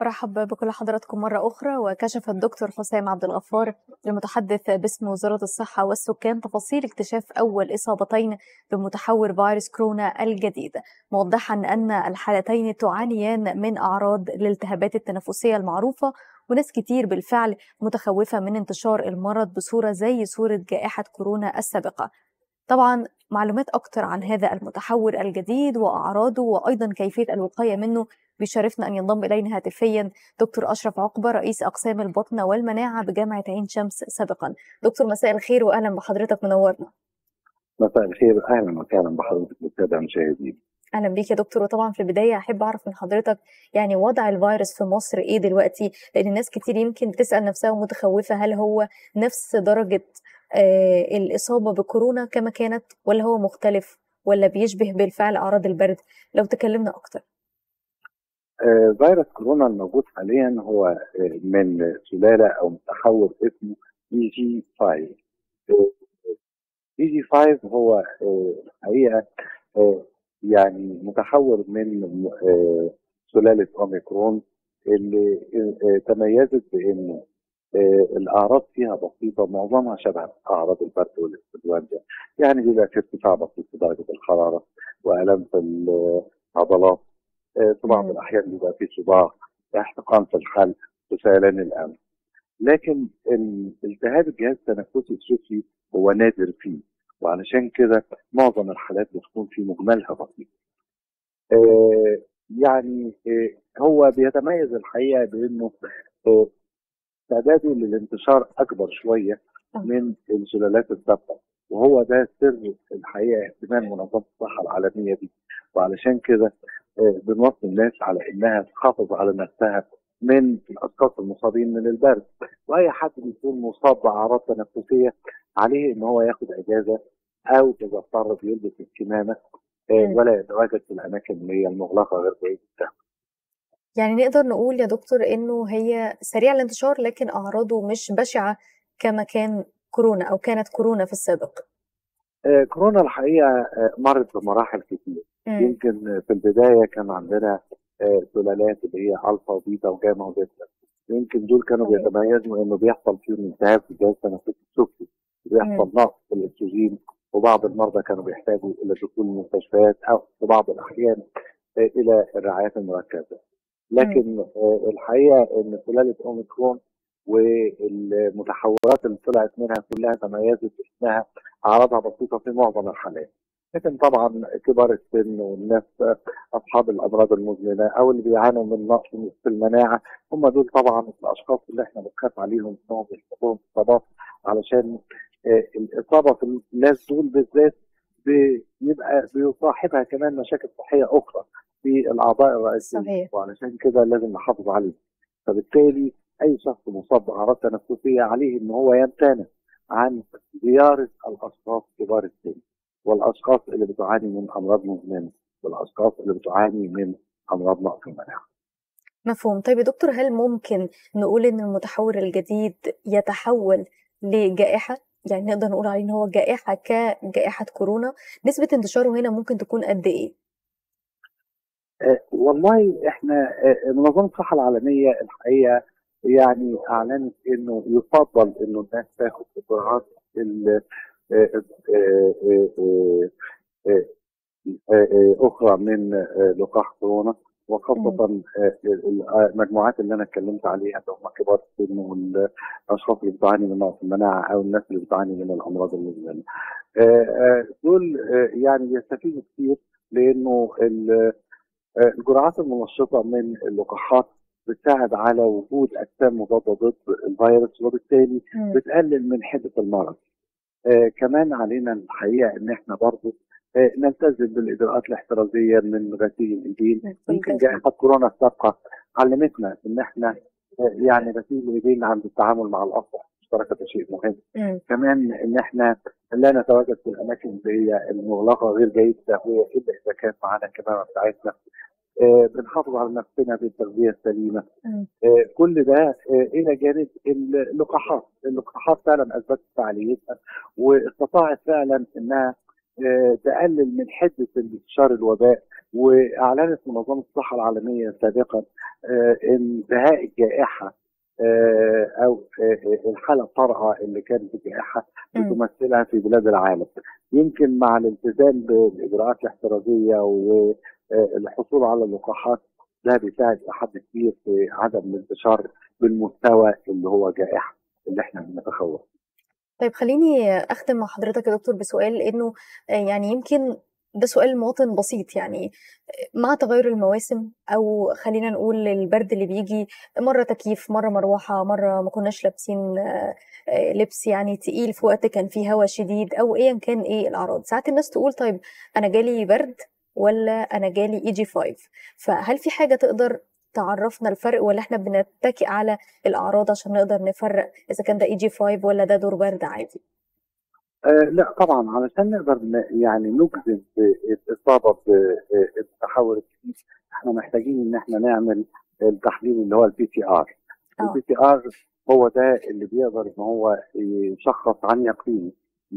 برحب بكل حضراتكم مرة أخرى وكشف الدكتور حسام عبد الغفار المتحدث باسم وزارة الصحة والسكان تفاصيل اكتشاف أول إصابتين بمتحور فيروس كورونا الجديد موضحا أن الحالتين تعانيان من أعراض الالتهابات التنفسية المعروفة وناس كتير بالفعل متخوفة من انتشار المرض بصورة زي صورة جائحة كورونا السابقة طبعا معلومات أكتر عن هذا المتحور الجديد وأعراضه وأيضا كيفية الوقاية منه بيشرفنا أن ينضم إلينا هاتفيا دكتور أشرف عقبة رئيس أقسام البطنة والمناعة بجامعة عين شمس سابقا دكتور مساء الخير وأهلا بحضرتك منورنا مساء الخير أهلا وسهلا بحضرتك والسادة المشاهدين اهلا بيك يا دكتور وطبعا في البدايه احب اعرف من حضرتك يعني وضع الفيروس في مصر ايه دلوقتي لان الناس كتير يمكن بتسال نفسها ومتخوفه هل هو نفس درجه آه الاصابه بكورونا كما كانت ولا هو مختلف ولا بيشبه بالفعل اعراض البرد لو تكلمنا اكتر آه فيروس كورونا الموجود حاليا هو آه من سلاله او متحور اسمه اي جي 5 اي جي 5 هو الحقيقه يعني متحور من سلاله اوميكرون اللي تميزت بانه الاعراض فيها بسيطه معظمها شبه اعراض البرد والانفلونزا يعني بيبقى في ارتفاع بسيط في درجه الحراره والام في العضلات في بعض الاحيان بيبقى في صداع احتقان في الحلق وسيلان الانف لكن التهاب الجهاز التنفسي السفلي هو نادر فيه وعلشان كده معظم الحالات بتكون في مجملها بسيط آه يعني آه هو بيتميز الحقيقه بانه آه تعداده للانتشار اكبر شويه من السلالات السابقه وهو ده سر الحقيقه اهتمام منظمه الصحه العالميه دي وعلشان كده بنوصي الناس على انها تحافظ على نفسها من الاشخاص المصابين من البرد واي حد بيكون مصاب باعراض تنفسيه عليه ان هو ياخد اجازه او اذا اضطر بيلبس الكمامه ولا يتواجد في الاماكن اللي هي المغلقه غير بعيد يعني نقدر نقول يا دكتور انه هي سريع الانتشار لكن اعراضه مش بشعه كما كان كورونا او كانت كورونا في السابق. آه كورونا الحقيقه مرت بمراحل كتير يمكن في البدايه كان عندنا آه سلالات اللي هي الفا وبيتا وجاما ودلتا يمكن دول كانوا بيتميزوا انه بيحصل فيهم التهاب في الجهاز التنفسي السفلي بيحصل نقص في الاكسجين وبعض المرضى كانوا بيحتاجوا الى دخول المستشفيات او في بعض الاحيان آه الى الرعايات المركزه لكن آه الحقيقه ان سلاله اوميكرون والمتحورات اللي طلعت منها كلها تميزت انها اعراضها بسيطه في معظم الحالات لكن طبعا كبار السن والناس اصحاب الامراض المزمنه او اللي بيعانوا من نقص في المناعه هم دول طبعا الاشخاص اللي احنا بنخاف عليهم انهم يصابون اصابات علشان الاصابه في الناس دول بالذات بيبقى بيصاحبها كمان مشاكل صحيه اخرى في الاعضاء الرئيسيه صحيح. وعلشان كده لازم نحافظ عليه فبالتالي اي شخص مصاب باعراض تنفسيه عليه ان هو يمتنع عن زياره الاشخاص كبار السن والاشخاص اللي بتعاني من امراض مزمنه والاشخاص اللي بتعاني من امراض نقص المناعه. مفهوم طيب يا دكتور هل ممكن نقول ان المتحور الجديد يتحول لجائحه يعني نقدر نقول عليه ان هو جائحه كجائحه كورونا نسبه انتشاره هنا ممكن تكون قد ايه؟ أه والله احنا أه منظمه الصحه العالميه الحقيقه يعني اعلنت انه يفضل انه الناس تاخد الجرعات اخرى من لقاح كورونا وخاصة المجموعات اللي أنا اتكلمت عليها اللي هم كبار السن والأشخاص اللي بتعاني من نقص المناعة أو الناس اللي بتعاني من الأمراض المزمنة. دول يعني بيستفيدوا كتير لأنه الجرعات المنشطة من اللقاحات بتساعد على وجود أجسام مضادة ضد الفيروس وبالتالي بتقلل من حدة المرض. آه كمان علينا الحقيقه ان احنا برضه آه نلتزم بالاجراءات الاحترازيه من غسيل الايدين يمكن جائحه كورونا السابقه علمتنا ان احنا آه يعني غسيل الايدين عند التعامل مع الاصبع المشتركه ده شيء مهم مم. كمان ان احنا لا نتواجد في الاماكن اللي هي المغلقه غير جيد التهويه الا اذا كان معانا الكمامه بتاعتنا آه بنحافظ على نفسنا بالتغذيه السليمه آه كل ده آه الى جانب اللقاحات اللقاحات فعلا اثبتت فعاليتها واستطاعت فعلا انها آه، تقلل من حده انتشار الوباء واعلنت منظمه الصحه العالميه سابقا آه، انتهاء الجائحه آه، او آه، الحاله الطارئه اللي كانت الجائحه مم. بتمثلها في بلاد العالم يمكن مع الالتزام بالاجراءات الاحترازيه والحصول على اللقاحات ده بيساعد لحد كبير في عدم الانتشار بالمستوى اللي هو جائحه اللي احنا بنتخوف طيب خليني أختم مع حضرتك يا دكتور بسؤال إنه آه، يعني يمكن ده سؤال مواطن بسيط يعني آه، مع تغير المواسم أو خلينا نقول البرد اللي بيجي مرة تكييف مرة مروحة مرة ما كناش لابسين آه، آه، لبس يعني تقيل في وقت كان فيه هواء شديد أو أيا كان إيه الأعراض ساعات الناس تقول طيب أنا جالي برد ولا أنا جالي إي جي 5 فهل في حاجة تقدر تعرفنا الفرق ولا احنا بنتكئ على الأعراض عشان نقدر نفرق إذا كان ده إي جي 5 ولا ده دور برد عادي آه لا طبعا علشان نقدر ن- يعني نجزم بالاصابه بالتحول الجديد احنا محتاجين ان احنا نعمل التحليل اللي هو البي تي ار اه البي تي ار هو ده اللي بيقدر ان هو يشخص عن يقين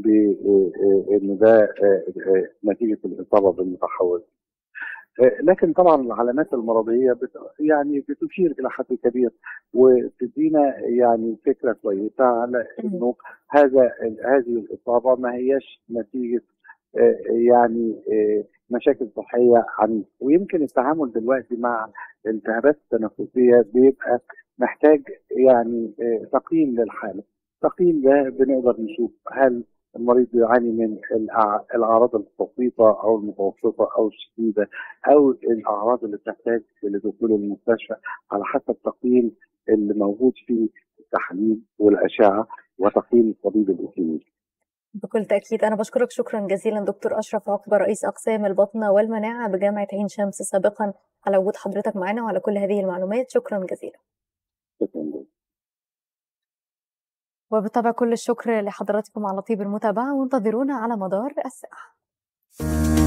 بان ده آه، آه، نتيجه الاصابه بالمتحول آه، لكن طبعا العلامات المرضيه بت يعني بتشير الى حد كبير وتدينا يعني فكره كويسه على مم. انه هذا هذه الاصابه ما هياش نتيجه آه، يعني آه، مشاكل صحيه عنيفه ويمكن التعامل دلوقتي مع الالتهابات التنفسيه بيبقى محتاج يعني آه، تقييم للحاله تقييم ده بنقدر نشوف هل المريض يعاني من الأع- الاعراض البسيطه او المتوسطه او الشديده او الاعراض اللي تحتاج لدخول المستشفى على حسب تقييم اللي موجود في التحاليل والاشعه وتقييم الطبيب الاكلينيكي بكل تأكيد أنا بشكرك شكرا جزيلا دكتور أشرف عقبة رئيس أقسام البطنة والمناعة بجامعة عين شمس سابقا على وجود حضرتك معنا وعلى كل هذه المعلومات شكرا جزيلا شكرا جزيلا وبالطبع كل الشكر لحضراتكم على طيب المتابعة وانتظرونا على مدار الساعة